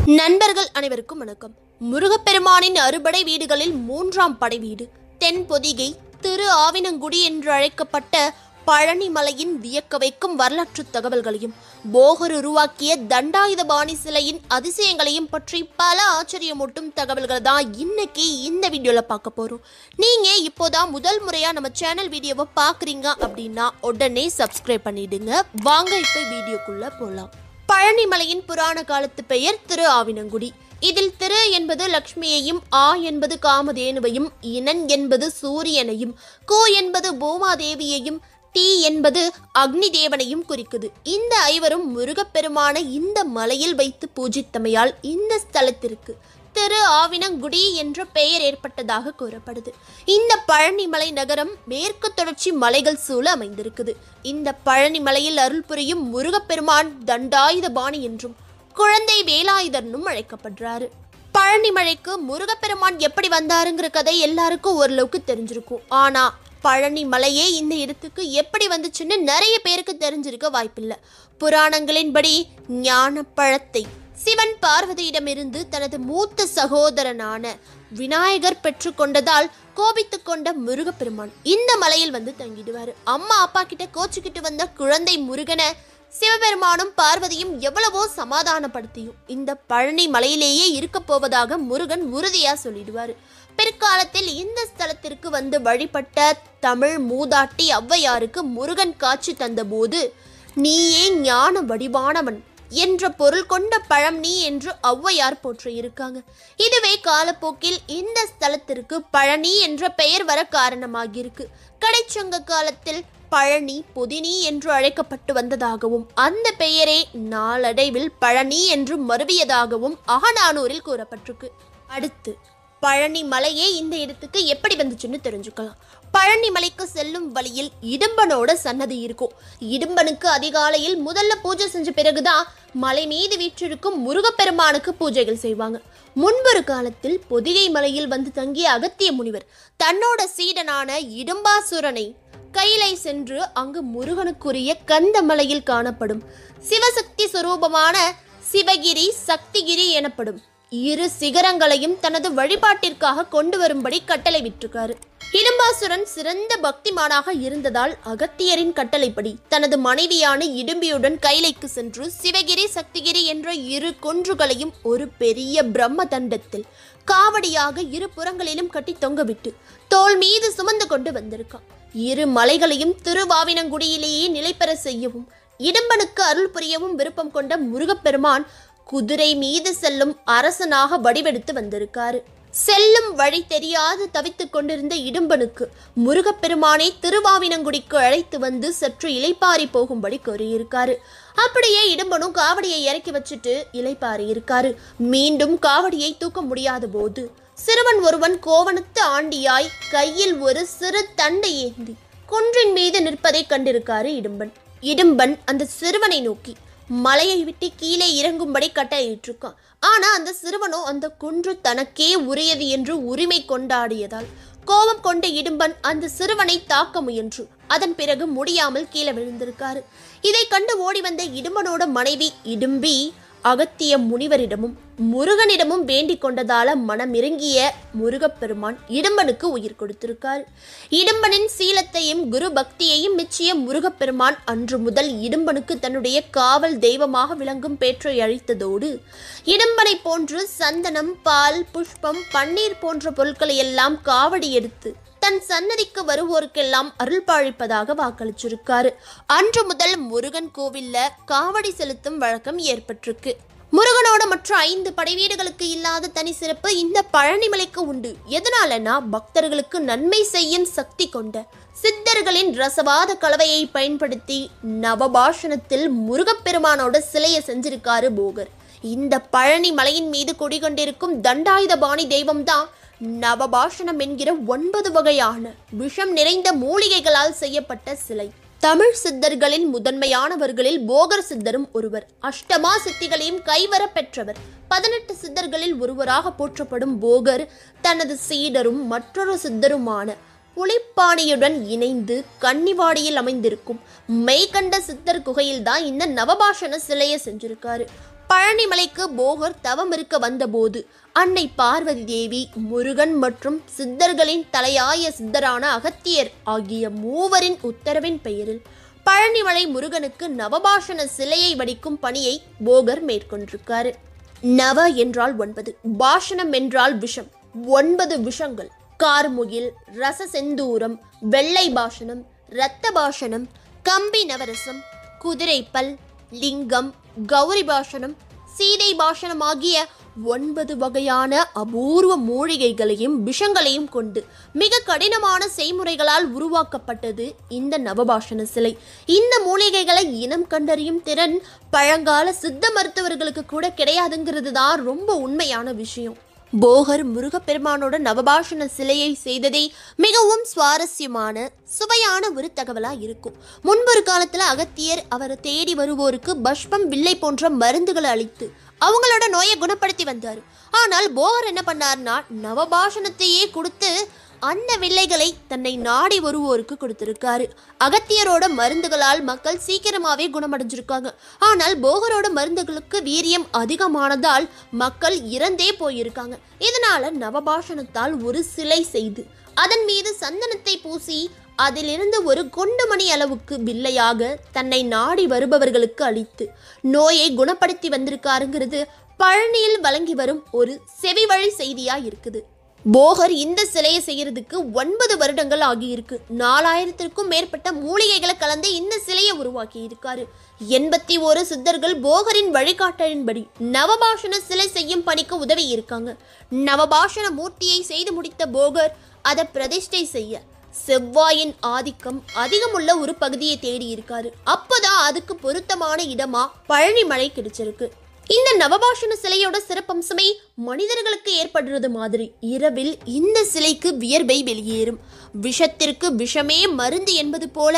நண்பர்கள் அனைவருக்கும் வணக்கம் முருகப்பெருமானின் அறுபடை வீடுகளில் மூன்றாம் படை வீடு தென் பொதிகை திரு ஆவினங்குடி என்று அழைக்கப்பட்ட பழனிமலையின் வியக்க வைக்கும் வரலாற்று தகவல்களையும் போகர் உருவாக்கிய தண்டாயுதபாணி சிலையின் அதிசயங்களையும் பற்றி பல ஆச்சரியமூட்டும் தகவல்களை தான் இன்னைக்கு இந்த வீடியோல பார்க்க போறோம் நீங்க இப்போதான் முதல் முறையா நம்ம சேனல் வீடியோவை பார்க்குறீங்க அப்படின்னா உடனே சப்ஸ்கிரைப் பண்ணிடுங்க வாங்க இப்போ வீடியோக்குள்ள போகலாம் பழனிமலையின் புராண காலத்து பெயர் திரு ஆவினங்குடி இதில் திரு என்பது லக்ஷ்மியையும் ஆ என்பது காமதேனுவையும் இனன் என்பது சூரியனையும் கு என்பது பூமாதேவியையும் டி என்பது அக்னி தேவனையும் குறிக்குது இந்த ஐவரும் முருகப்பெருமான இந்த மலையில் வைத்து பூஜித்தமையால் இந்த ஸ்தலத்திற்கு திரு ஆவினங்குடி என்ற பெயர் ஏற்பட்டதாக கூறப்படுது இந்த பழனிமலை நகரம் மேற்கு தொடர்ச்சி மலைகள் சூழ அமைந்திருக்குது இந்த பழனிமலையில் அருள் புரியும் முருகப்பெருமான் தண்டாயுதபாணி என்றும் குழந்தை வேலாயுதர்னும் அழைக்கப்படுறாரு பழனிமலைக்கு முருகப்பெருமான் எப்படி வந்தாருங்கிற கதை எல்லாருக்கும் ஓரளவுக்கு தெரிஞ்சிருக்கும் ஆனா பழனி மலையே இந்த இடத்துக்கு எப்படி வந்துச்சுன்னு நிறைய பேருக்கு தெரிஞ்சிருக்க வாய்ப்பில்லை புராணங்களின்படி ஞான பழத்தை சிவன் பார்வதியிடமிருந்து தனது மூத்த சகோதரனான விநாயகர் பெற்றுக்கொண்டதால் கோபித்துக் கொண்ட முருகப்பெருமான் இந்த மலையில் வந்து தங்கிடுவாரு அம்மா அப்பா கிட்ட கோச்சுக்கிட்டு வந்த குழந்தை முருகனை சிவபெருமானும் பார்வதியும் எவ்வளவோ சமாதானப்படுத்தியும் இந்த பழனி மலையிலேயே இருக்க போவதாக முருகன் உறுதியா சொல்லிடுவாரு பிற்காலத்தில் இந்த ஸ்தலத்திற்கு வந்து வழிபட்ட தமிழ் மூதாட்டி ஔவையாருக்கு முருகன் காட்சி தந்தபோது நீயே ஞான வடிவானவன் என்ற பொருள் கொண்ட பழம் நீ என்று ஔவையார் போற்றியிருக்காங்க இதுவே காலப்போக்கில் இந்த ஸ்தலத்திற்கு பழனி என்ற பெயர் வர காரணமாகியிருக்கு கடைச்சங்க காலத்தில் பழனி பொதினி என்று அழைக்கப்பட்டு வந்ததாகவும் அந்த பெயரே நாளடைவில் பழனி என்று மருவியதாகவும் அகநானூரில் கூறப்பட்டிருக்கு அடுத்து பழனி மலையே இந்த இடத்துக்கு எப்படி வந்துச்சுன்னு தெரிஞ்சுக்கலாம் பழனி மலைக்கு செல்லும் வழியில் இடும்பனோட சன்னதி இருக்கும் இடும்பனுக்கு அதிகாலையில் முதல்ல பூஜை செஞ்ச பிறகுதான் மலை மீது வீற்றிருக்கும் முருகப்பெருமானுக்கு பூஜைகள் செய்வாங்க முன்பொரு காலத்தில் பொதிகை மலையில் வந்து தங்கிய அகத்திய முனிவர் தன்னோட சீடனான இடும்பாசுரனை கையிலை சென்று அங்கு முருகனுக்குரிய கந்த மலையில் காணப்படும் சிவசக்தி சுரூபமான சிவகிரி சக்திகிரி எனப்படும் இரு சிகரங்களையும் தனது வழிபாட்டிற்காக கொண்டு வரும்படி கட்டளை விட்டிருக்காரு இடும்பாசுரன் சிறந்த பக்திமானாக இருந்ததால் அகத்தியரின் கட்டளைப்படி தனது மனைவியான இடும்பியுடன் கைலைக்கு சென்று சிவகிரி சக்திகிரி என்ற இரு குன்றுகளையும் ஒரு பெரிய பிரம்ம தண்டத்தில் காவடியாக இரு புறங்களிலும் கட்டி தொங்கவிட்டு தோள் மீது சுமந்து கொண்டு வந்திருக்கான் இரு மலைகளையும் திருவாவினங்குடியிலேயே நிலைபெற செய்யவும் இடும்பனுக்கு அருள் புரியவும் விருப்பம் கொண்ட முருகப்பெருமான் குதிரை மீது செல்லும் அரசனாக வடிவெடுத்து வந்திருக்காரு செல்லும் வழி தெரியாது தவித்துக் கொண்டிருந்த இடும்பனுக்கு முருகப்பெருமானை திருவாவினங்குடிக்கு அழைத்து வந்து சற்று இலைப்பாரி போகும்படி கூறியிருக்காரு அப்படியே இடும்பனும் காவடியை இறக்கி வச்சுட்டு இலைப்பாரி இருக்காரு மீண்டும் காவடியை தூக்க முடியாத போது சிறுவன் ஒருவன் கோவணத்து ஆண்டியாய் கையில் ஒரு சிறு தண்டை ஏந்தி குன்றின் மீது நிற்பதை கண்டிருக்காரு இடும்பன் இடும்பன் அந்த சிறுவனை நோக்கி மலையை விட்டு கீழே இறங்கும்படி கட்டளையிட்டிருக்கான் ஆனா அந்த சிறுவனோ அந்த குன்று தனக்கே உரியது என்று உரிமை கொண்டாடியதால் கோபம் கொண்ட இடும்பன் அந்த சிறுவனை தாக்க முயன்று அதன் பிறகு முடியாமல் கீழே விழுந்திருக்காரு இதை கண்டு ஓடி வந்த இடும்பனோட மனைவி இடும்பி அகத்திய முனிவரிடமும் முருகனிடமும் வேண்டிக் கொண்டதால மனமிறங்கிய முருகப்பெருமான் இடும்பனுக்கு உயிர் கொடுத்திருக்கார் இடும்பனின் சீலத்தையும் குரு பக்தியையும் மிச்சிய முருகப்பெருமான் அன்று முதல் இடும்பனுக்கு தன்னுடைய காவல் தெய்வமாக விளங்கும் பேற்றை அளித்ததோடு இடும்பனை போன்று சந்தனம் பால் புஷ்பம் பன்னீர் போன்ற பொருட்களை எல்லாம் காவடி எடுத்து தன் சன்னதிக்கு வருவோருக்கெல்லாம் அருள் பாழிப்பதாக வாக்களிச்சிருக்காரு அன்று முதல் முருகன் கோவில்ல காவடி செலுத்தும் வழக்கம் ஏற்பட்டிருக்கு முருகனோட மற்ற ஐந்து படைவீடுகளுக்கு இல்லாத தனி சிறப்பு இந்த பழனிமலைக்கு உண்டு எதனாலனா பக்தர்களுக்கு நன்மை செய்யும் சக்தி கொண்ட சித்தர்களின் ரசவாத கலவையை பயன்படுத்தி நவபாஷணத்தில் முருகப்பெருமானோட சிலையை செஞ்சிருக்காரு போகர் இந்த பழனி மலையின் மீது குடிகொண்டிருக்கும் தண்டாயுதபாணி தெய்வம்தான் நவபாஷணம் என்கிற ஒன்பது வகையான விஷம் நிறைந்த மூலிகைகளால் செய்யப்பட்ட சிலை தமிழ் சித்தர்களின் முதன்மையானவர்களில் போகர் சித்தரும் ஒருவர் அஷ்டமா சித்திகளையும் கைவர பெற்றவர் பதினெட்டு சித்தர்களில் ஒருவராக போற்றப்படும் போகர் தனது சீடரும் மற்றொரு சித்தருமான புலிப்பாணியுடன் இணைந்து கன்னிவாடியில் அமைந்திருக்கும் மெய்கண்ட சித்தர் குகையில் தான் இந்த நவபாஷண சிலையை செஞ்சிருக்காரு பழனிமலைக்கு போகர் தவம் இருக்க வந்தபோது அன்னை பார்வதி தேவி முருகன் மற்றும் சித்தர்களின் தலையாய சித்தரான அகத்தியர் ஆகிய மூவரின் உத்தரவின் பெயரில் பழனிமலை முருகனுக்கு நவபாஷண சிலையை வடிக்கும் பணியை போகர் மேற்கொண்டிருக்காரு நவ என்றால் ஒன்பது பாஷணம் என்றால் விஷம் ஒன்பது விஷங்கள் கார்முகில் ரச செந்தூரம் வெள்ளை பாஷணம் இரத்த பாஷணம் கம்பி நவரசம் குதிரைப்பல் லிங்கம் கௌரி பாஷணம் சீதை பாஷணம் ஆகிய ஒன்பது வகையான அபூர்வ மூலிகைகளையும் விஷங்களையும் கொண்டு மிக கடினமான செய்முறைகளால் உருவாக்கப்பட்டது இந்த நவபாஷண சிலை இந்த மூலிகைகளை இனம் கண்டறியும் திறன் பழங்கால சித்த மருத்துவர்களுக்கு கூட கிடையாதுங்கிறது தான் ரொம்ப உண்மையான விஷயம் போகர் முருகப்பெருமானோட நவபாஷண சிலையை செய்ததே மிகவும் சுவாரஸ்யமான சுவையான ஒரு தகவலா இருக்கும் முன்பொரு காலத்துல அகத்தியர் அவரை தேடி வருவோருக்கு பஷ்பம் வில்லை போன்ற மருந்துகளை அளித்து அவங்களோட நோயை குணப்படுத்தி வந்தார் ஆனால் போகர் என்ன பண்ணார்னா நவபாஷணத்தையே கொடுத்து அந்த வில்லைகளை தன்னை நாடி வருவோருக்கு கொடுத்திருக்காரு அகத்தியரோட மருந்துகளால் மக்கள் சீக்கிரமாவே குணமடைஞ்சிருக்காங்க ஆனால் போகரோட மருந்துகளுக்கு வீரியம் அதிகமானதால் மக்கள் இறந்தே போயிருக்காங்க இதனால நவபாஷணத்தால் ஒரு சிலை செய்து அதன் மீது சந்தனத்தை பூசி அதிலிருந்து ஒரு குண்டுமணி அளவுக்கு வில்லையாக தன்னை நாடி வருபவர்களுக்கு அளித்து நோயை குணப்படுத்தி வந்திருக்காருங்கிறது பழனியில் வழங்கி வரும் ஒரு செவிவழி செய்தியா இருக்குது போகர் இந்த சிலையை செய்யறதுக்கு ஒன்பது வருடங்கள் ஆகியிருக்கு நாலாயிரத்திற்கும் மேற்பட்ட மூலிகைகளை கலந்து இந்த சிலையை உருவாக்கி இருக்காரு எண்பத்தி ஒரு சித்தர்கள் போகரின் வழிகாட்டலின்படி நவபாஷண சிலை செய்யும் பணிக்கு உதவி இருக்காங்க நவபாஷண மூர்த்தியை செய்து முடித்த போகர் அதை பிரதிஷ்டை செய்ய செவ்வாயின் ஆதிக்கம் அதிகமுள்ள ஒரு பகுதியை தேடி இருக்காரு அப்பதான் அதுக்கு பொருத்தமான இடமா பழனி மலை கிடைச்சிருக்கு இந்த நவபாஷண சிலையோட சிறப்பம்சமே மனிதர்களுக்கு ஏற்படுறது மாதிரி இரவில் இந்த சிலைக்கு வியர்வை வெளியேறும் விஷத்திற்கு விஷமே மருந்து என்பது போல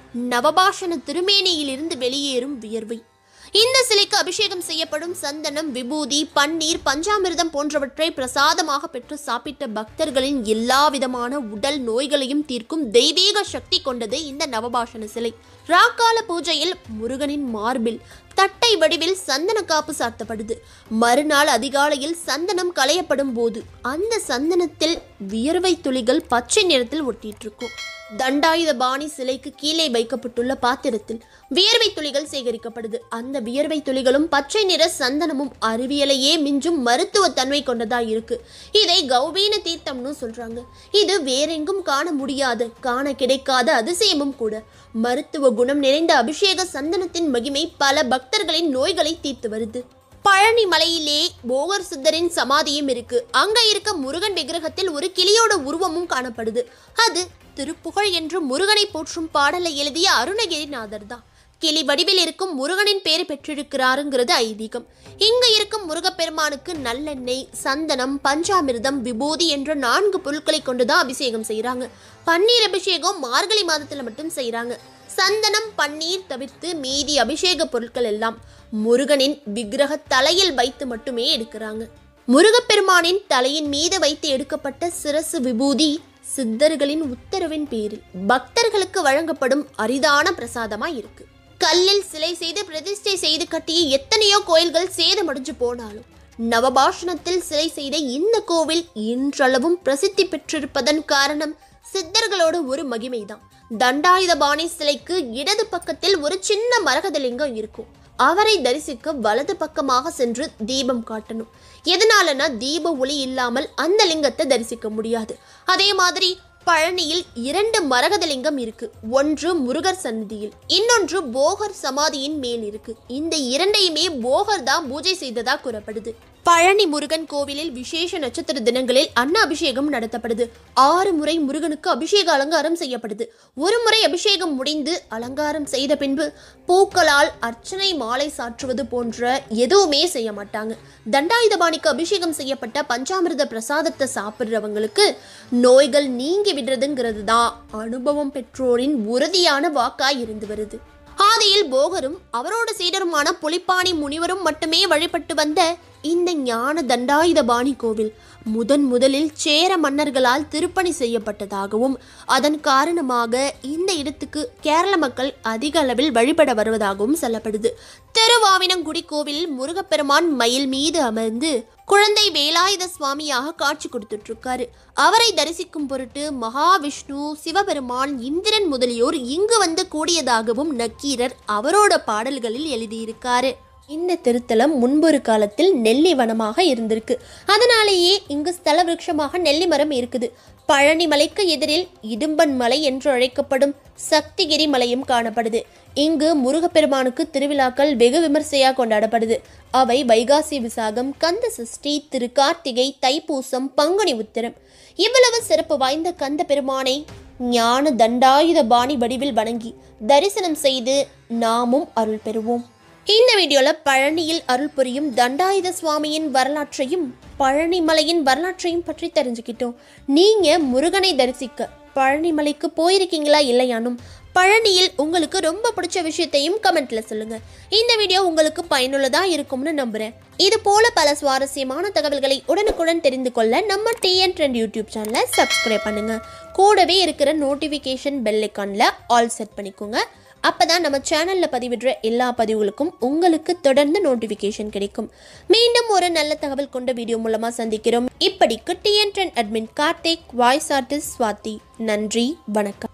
நவபாஷண திருமேனியிலிருந்து வெளியேறும் வியர்வை இந்த சிலைக்கு அபிஷேகம் செய்யப்படும் சந்தனம் விபூதி பன்னீர் பஞ்சாமிர்தம் போன்றவற்றை பிரசாதமாக பெற்று சாப்பிட்ட பக்தர்களின் எல்லா விதமான உடல் நோய்களையும் தீர்க்கும் தெய்வீக சக்தி கொண்டது இந்த நவபாஷண சிலை ராக்கால பூஜையில் முருகனின் மார்பில் தட்டை வடிவில் சந்தன காப்பு சாத்தப்படுது மறுநாள் அதிகாலையில் சந்தனம் களையப்படும் போது அந்த சந்தனத்தில் வியர்வை துளிகள் பச்சை நிறத்தில் ஒட்டிட்டு இருக்கும் தண்டாயுத பாணி சிலைக்கு கீழே வைக்கப்பட்டுள்ள பாத்திரத்தில் வியர்வை துளிகள் சேகரிக்கப்படுது அந்த வியர்வை துளிகளும் பச்சை நிற சந்தனமும் அறிவியலையே மிஞ்சும் மருத்துவ தன்மை கொண்டதா இருக்கு இதை கௌபீன தீர்த்தம்னு சொல்றாங்க இது வேறெங்கும் காண முடியாத காண கிடைக்காத அதிசயமும் கூட மருத்துவ குணம் நிறைந்த அபிஷேக சந்தனத்தின் மகிமை பல பக்தர்களின் நோய்களை தீர்த்து வருது பழனி மலையிலே போகர் சித்தரின் சமாதியும் இருக்கு அங்க இருக்க முருகன் விக்கிரகத்தில் ஒரு கிளியோட உருவமும் காணப்படுது அது திருப்புகழ் என்று முருகனை போற்றும் பாடலை எழுதிய அருணகிரிநாதர் தான் கிளி வடிவில் இருக்கும் முருகனின் பேர் பெற்றிருக்கிறாருங்கிறது ஐதீகம் இங்க இருக்கும் முருகப்பெருமானுக்கு நல்லெண்ணெய் சந்தனம் பஞ்சாமிர்தம் விபூதி என்ற நான்கு பொருட்களை கொண்டுதான் அபிஷேகம் செய்றாங்க பன்னீர் அபிஷேகம் மார்கழி மாதத்துல மட்டும் செய்றாங்க சந்தனம் பன்னீர் தவிர்த்து மீதி அபிஷேக பொருட்கள் எல்லாம் முருகனின் விக்கிரக தலையில் வைத்து மட்டுமே எடுக்கிறாங்க முருகப்பெருமானின் தலையின் மீது வைத்து எடுக்கப்பட்ட சிரசு விபூதி சித்தர்களின் உத்தரவின் பேரில் பக்தர்களுக்கு வழங்கப்படும் அரிதான பிரசாதமா இருக்கு கல்லில் சிலை செய்து பிரதிஷ்டை செய்து கட்டிய எத்தனையோ கோயில்கள் சேதமடைஞ்சு போனாலும் நவபாஷணத்தில் சிலை செய்த இந்த கோவில் இன்றளவும் பிரசித்தி பெற்றிருப்பதன் காரணம் சித்தர்களோட ஒரு மகிமைதான் தண்டாயுதபாணி சிலைக்கு இடது பக்கத்தில் ஒரு சின்ன மரகதலிங்கம் இருக்கும் அவரை தரிசிக்க வலது பக்கமாக சென்று தீபம் காட்டணும் எதனாலனா தீப ஒளி இல்லாமல் அந்த லிங்கத்தை தரிசிக்க முடியாது அதே மாதிரி பழனியில் இரண்டு மரகத லிங்கம் இருக்கு ஒன்று முருகர் சன்னதியில் இன்னொன்று போகர் சமாதியின் மேல் இருக்கு இந்த இரண்டையுமே போகர் தான் பூஜை செய்ததா கூறப்படுது பழனி முருகன் கோவிலில் விசேஷ நட்சத்திர தினங்களில் அன்ன அபிஷேகம் நடத்தப்படுது ஆறு முறை முருகனுக்கு அபிஷேக அலங்காரம் செய்யப்படுது ஒரு முறை அபிஷேகம் முடிந்து அலங்காரம் செய்த பின்பு பூக்களால் அர்ச்சனை மாலை சாற்றுவது போன்ற எதுவுமே செய்ய மாட்டாங்க தண்டாயுதபாணிக்கு அபிஷேகம் செய்யப்பட்ட பஞ்சாமிர்த பிரசாதத்தை சாப்பிட்றவங்களுக்கு நோய்கள் நீங்கி விடுறதுங்கிறது தான் அனுபவம் பெற்றோரின் உறுதியான வாக்காய் இருந்து வருது ஆதியில் போகரும் அவரோட சீடருமான புலிப்பாணி முனிவரும் மட்டுமே வழிபட்டு வந்த இந்த ஞான தண்டாயுதபாணி கோவில் முதன் முதலில் சேர மன்னர்களால் திருப்பணி செய்யப்பட்டதாகவும் அதன் காரணமாக இந்த இடத்துக்கு கேரள மக்கள் அதிக அளவில் வழிபட வருவதாகவும் சொல்லப்படுது திருவாவினங்குடி கோவில் முருகப்பெருமான் மயில் மீது அமர்ந்து குழந்தை வேலாயுத சுவாமியாக காட்சி கொடுத்துட்டு இருக்காரு அவரை தரிசிக்கும் பொருட்டு மகாவிஷ்ணு சிவபெருமான் இந்திரன் முதலியோர் இங்கு வந்து கூடியதாகவும் நக்கீரர் அவரோட பாடல்களில் எழுதியிருக்காரு இந்த திருத்தலம் முன்பொரு காலத்தில் நெல்லி வனமாக இருந்திருக்கு அதனாலேயே இங்கு ஸ்தல விருட்சமாக நெல்லி மரம் இருக்குது பழனி மலைக்கு எதிரில் இடும்பன் மலை என்று அழைக்கப்படும் சக்திகிரி மலையும் காணப்படுது இங்கு முருகப்பெருமானுக்கு திருவிழாக்கள் வெகு விமர்சையாக கொண்டாடப்படுது அவை வைகாசி விசாகம் கந்த சஷ்டி திரு கார்த்திகை தைப்பூசம் பங்குனி உத்திரம் இவ்வளவு சிறப்பு வாய்ந்த கந்த பெருமானை ஞான தண்டாயுத பாணி வடிவில் வணங்கி தரிசனம் செய்து நாமும் அருள் பெறுவோம் இந்த வீடியோல பழனியில் அருள் புரியும் தண்டாயுத சுவாமியின் வரலாற்றையும் பழனி மலையின் வரலாற்றையும் பற்றி தெரிஞ்சுக்கிட்டோம் நீங்க முருகனை தரிசிக்க பழனி மலைக்கு போயிருக்கீங்களா இல்லையானும் பழனியில் உங்களுக்கு ரொம்ப பிடிச்ச விஷயத்தையும் கமெண்ட்ல சொல்லுங்க இந்த வீடியோ உங்களுக்கு பயனுள்ளதா இருக்கும்னு நம்புறேன் இது போல பல சுவாரஸ்யமான தகவல்களை உடனுக்குடன் தெரிந்து கொள்ள நம்ம டிஎன் ட்ரெண்ட் யூடியூப் சேனலை சப்ஸ்கிரைப் பண்ணுங்க கூடவே இருக்கிற நோட்டிஃபிகேஷன் பெல் ஐக்கான்ல ஆல் செட் பண்ணிக்கோங்க அப்பதான் நம்ம சேனல்ல பதிவிடுற எல்லா பதிவுகளுக்கும் உங்களுக்கு தொடர்ந்து நோட்டிபிகேஷன் கிடைக்கும் மீண்டும் ஒரு நல்ல தகவல் கொண்ட வீடியோ மூலமா சந்திக்கிறோம் இப்படிக்கு TN trend admin Karthik voice artist Swathi நன்றி வணக்கம்